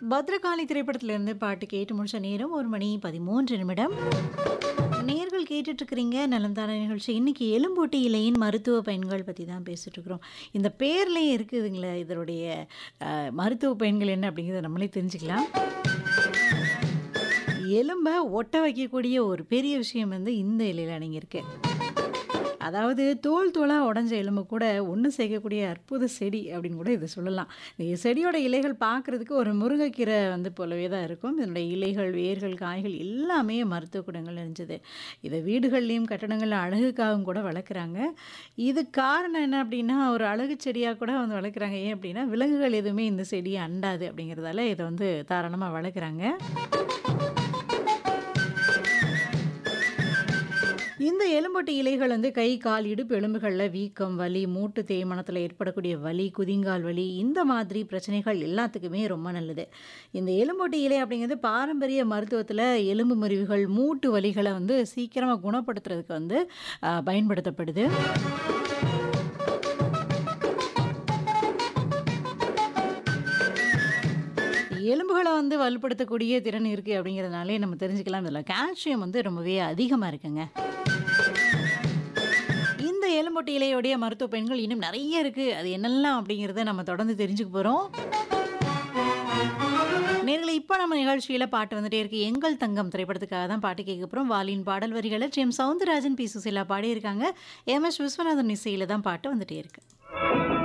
பத்ரகாளி திரைப்படத்திலிருந்து பாட்டு கேட்டு முடிச்ச நேரம் ஒரு மணி பதிமூன்று நிமிடம் நேர்கள் கேட்டுட்டு இருக்கிறீங்க நலம்தான நிகழ்ச்சி இன்னைக்கு எலும்பூட்டி இலையின் மருத்துவ பயன்கள் பற்றி தான் பேசிட்டு இருக்கிறோம் இந்த பேர்லேயே இருக்குதுங்களே இதனுடைய அஹ், மருத்துவ பயன்கள் என்ன அப்படிங்கிறத நம்மளே தெரிஞ்சுக்கலாம் எலும்பை ஒட்ட வைக்கக்கூடிய ஒரு பெரிய விஷயம் வந்து இந்த இலையில் அடங்கியிருக்கு அதாவது தோல் தோலாக உடஞ்ச எலும்பு கூட ஒன்று சேர்க்கக்கூடிய அற்புத செடி அப்படின்னு கூட இதை சொல்லலாம் இந்த செடியோட இலைகள் பார்க்குறதுக்கு ஒரு முருங்கைக்கீரை வந்து போலவே தான் இருக்கும் இதனுடைய இலைகள் வேர்கள் காய்கள் எல்லாமே மருத்துவ குணங்கள் நிறைஞ்சது இதை வீடுகள்லேயும் கட்டடங்களில் அழகுக்காகவும் கூட வளர்க்குறாங்க இது காரணம் என்ன அப்படின்னா ஒரு அழகு செடியாக கூட வந்து வளர்க்குறாங்க ஏன் அப்படின்னா விலங்குகள் எதுவுமே இந்த செடியை அண்டாது அப்படிங்கிறதால இதை வந்து தாராளமாக வளர்க்குறாங்க இந்த எலும்பொட்டி இலைகள் வந்து கை கால் இடுப்பு எலும்புகளில் வீக்கம் வலி மூட்டு தேய்மானத்தில் ஏற்படக்கூடிய வலி குதிங்கால் வலி இந்த மாதிரி பிரச்சனைகள் எல்லாத்துக்குமே ரொம்ப நல்லது இந்த எலும்பொட்டி இலை அப்படிங்கிறது பாரம்பரிய மருத்துவத்தில் எலும்பு முறிவுகள் மூட்டு வலிகளை வந்து சீக்கிரமாக குணப்படுத்துறதுக்கு வந்து ஆஹ், பயன்படுத்தப்படுது எலும்புகளை வந்து வலுப்படுத்தக்கூடிய திறன் இருக்குது அப்படிங்கிறதுனாலே நம்ம தெரிஞ்சுக்கலாம் இதில் கால்சியம் வந்து ரொம்பவே அதிகமாக இருக்குங்க இந்த எலும்பொட்டி இலையோடைய மருத்துவ பயன்கள் இன்னும் நிறைய இருக்குது அது என்னெல்லாம் அப்படிங்கிறத நம்ம தொடர்ந்து தெரிஞ்சுக்க போகிறோம் நேர்களை இப்போ நம்ம நிகழ்ச்சியில் பாட்டு வந்துட்டே இருக்கு எங்கள் தங்கம் திரைப்படத்துக்காக தான் பாட்டு கேட்க போகிறோம் வாலின் பாடல் வரிகளை ஜெம் சவுந்தரராஜன் பி சுசீலா பாடியிருக்காங்க எம் எஸ் விஸ்வநாதன் இசையில் தான் பாட்டு வந்துட்டே இருக்கு